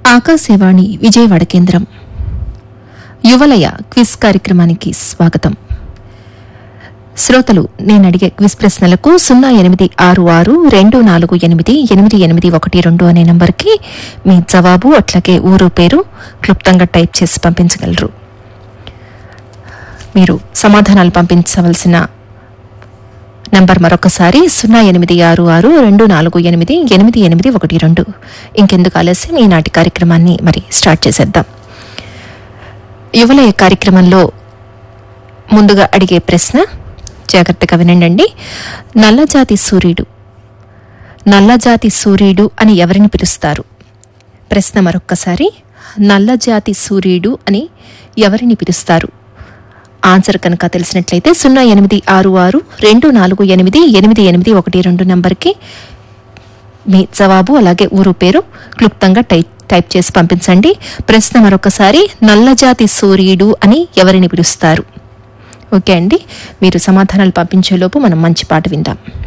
ఆకాశవాణి విజయవాడ కేంద్రం యువలయ క్విజ్ కార్యక్రమానికి స్వాగతం శ్రోతలు నేను అడిగే క్విజ్ ప్రశ్నలకు సున్నా ఎనిమిది ఆరు ఆరు రెండు నాలుగు ఎనిమిది ఎనిమిది ఎనిమిది ఒకటి రెండు అనే నంబర్కి మీ జవాబు అట్లాగే ఊరు పేరు క్లుప్తంగా టైప్ చేసి పంపించగలరు మీరు సమాధానాలు పంపించవలసిన నంబర్ మరొకసారి సున్నా ఎనిమిది ఆరు ఆరు రెండు నాలుగు ఎనిమిది ఎనిమిది ఎనిమిది ఒకటి రెండు ఇంకెందుకు ఆలస్యం ఈనాటి కార్యక్రమాన్ని మరి స్టార్ట్ చేసేద్దాం యువలయ కార్యక్రమంలో ముందుగా అడిగే ప్రశ్న జాగ్రత్తగా వినండి నల్లజాతి సూర్యుడు నల్లజాతి సూర్యుడు అని ఎవరిని పిలుస్తారు ప్రశ్న మరొక్కసారి నల్లజాతి సూర్యుడు అని ఎవరిని పిలుస్తారు ఆన్సర్ కనుక తెలిసినట్లయితే సున్నా ఎనిమిది ఆరు ఆరు రెండు నాలుగు ఎనిమిది ఎనిమిది ఎనిమిది ఒకటి రెండు నంబర్కి మీ జవాబు అలాగే ఊరు పేరు క్లుప్తంగా టైప్ టైప్ చేసి పంపించండి ప్రశ్న మరొకసారి నల్లజాతి సూర్యుడు అని ఎవరిని పిలుస్తారు ఓకే అండి మీరు సమాధానాలు పంపించేలోపు మనం మంచి పాట విందాం